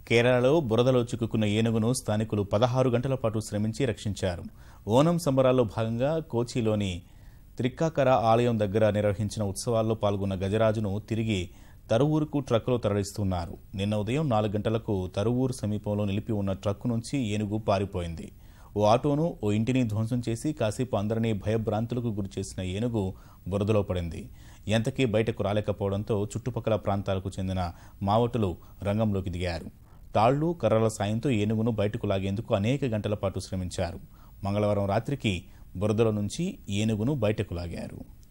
కేరళలో బురదలో చిక్కుకున్న ఏనుగును స్థానికులు పదహారు గంటల పాటు శ్రమించి రక్షించారు ఓనం సంబరాల్లో భాగంగా కోచిలోని త్రిక్కాకర ఆలయం దగ్గర నిర్వహించిన ఉత్సవాల్లో పాల్గొన్న గజరాజును తిరిగి తరువూరుకు ట్రక్కులో తరలిస్తున్నారు నిన్న ఉదయం నాలుగు గంటలకు తరువూరు సమీపంలో నిలిపి ఉన్న ట్రక్కు నుంచి ఏనుగు పారిపోయింది ఓ ఆటోను ఓ ఇంటిని ధ్వంసం చేసి కాసేపు అందరినీ భయభ్రాంతులకు గురిచేసిన ఏనుగు బురదలో పడింది ఎంతకీ బయటకు రాలేకపోవడంతో చుట్టుపక్కల ప్రాంతాలకు చెందిన మావటులు రంగంలోకి దిగారు తాళ్లు కర్రల సాయంతో ఏనుగును బయటకు లాగేందుకు అనేక గంటల పాటు శ్రమించారు మంగళవారం రాత్రికి బురదలో నుంచి ఏనుగును బయటకు లాగారు